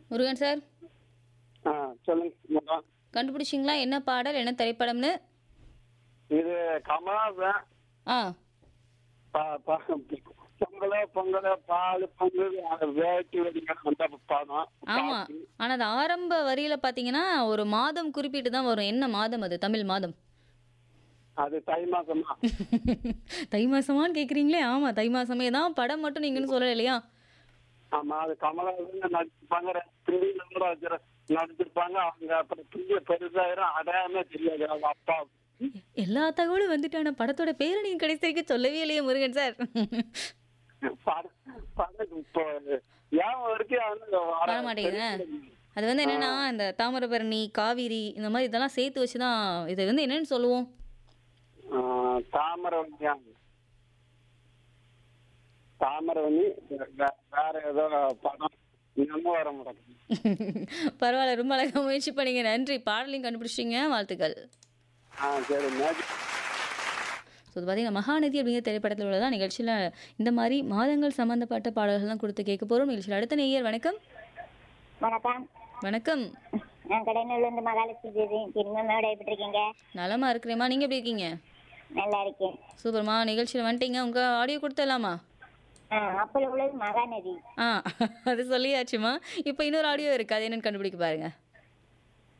Murugan sir ஆ சொல்லுங்க madam கண்டுபிடிச்சிங்களா என்ன பாடல் என்ன திரைப்படம்னு இது கமலா தான் ஆ ப- ப- பொங்கல பொங்கல பால் பொங்கல் அது வேட்டி வெடிங்க அந்த படம் ஆமா ஆனா அது ஆரம்ப வரியில பாத்தீங்கன்னா ஒரு மாதம் குறிப்பிட்டு தான் வரும் என்ன மாதம் அது தமிழ் மாதம் அது தை மாசமா தை மாசமான்னு கேக்குறீங்களே ஆமா தை மாசமே தான் படம் மட்டும் நீங்கன்னு சொல்லல இல்லையா ஆமா அது கமலா தான் நடிச்சிருப்பாங்க பிள்ளைங்க கூட வச்சிரு நடிச்சிருப்பாங்க அவங்க அப்புறம் பிள்ளை பெருசாயிரும் அடையாளமே தெரியாது அவங்க அப்பா எல்லா தகவலும் வந்துட்டான படத்தோட பேரை நீங்க கடைசி வரைக்கும் சொல்லவே இல்லையே முருகன் சார் படம் படம் இப்போ ஏன் வரைக்கும் வந்து வர- வர மாட்டேங்குது அது வந்து என்னன்னா இந்த தாமிரபரணி காவிரி இந்த மாதிரி இதெல்லாம் சேர்த்து வச்சுதான் இது வந்து என்னன்னு சொல்லுவோம் ஆ, தாமிரவண்ணியா தாமிரவண்ணி வே- வேற ஏதோ படம் இன்னமும் வர மாட்டேங்குது பரவாயில்ல ரொம்ப அழகா முயற்சி பண்ணீங்க நன்றி பாடலையும் கண்டுபிடிச்சிட்டீங்க வாழ்த்துக்கள் ஆ சரி மேஜிக் ஸோ இது பார்த்தீங்கன்னா மகாநதி அப்படிங்கிற திரைப்படத்தில் உள்ளதான் நிகழ்ச்சியில் இந்த மாதிரி மாதங்கள் சம்மந்தப்பட்ட பாடல்கள்லாம் கொடுத்து கேட்க போகிறோம் நிகழ்ச்சியில் அடுத்த நேயர் வணக்கம் வணக்கம் வணக்கம் நான் கடைநூல்ல இருந்து மகாலட்சுமி பேசுறேன் திரும்ப எப்படி இருக்கீங்க நலமா இருக்கிறேம்மா நீங்கள் எப்படி இருக்கீங்க நல்லா இருக்கேன் சூப்பர்மா நிகழ்ச்சியில் வந்துட்டீங்க உங்கள் ஆடியோ கொடுத்துடலாமா ஆ அப்பல உள்ளது மகாநதி ஆ அது சொல்லியாச்சுமா இப்போ இன்னொரு ஆடியோ இருக்குது அது என்னன்னு கண்டுபிடிக்க பாருங்க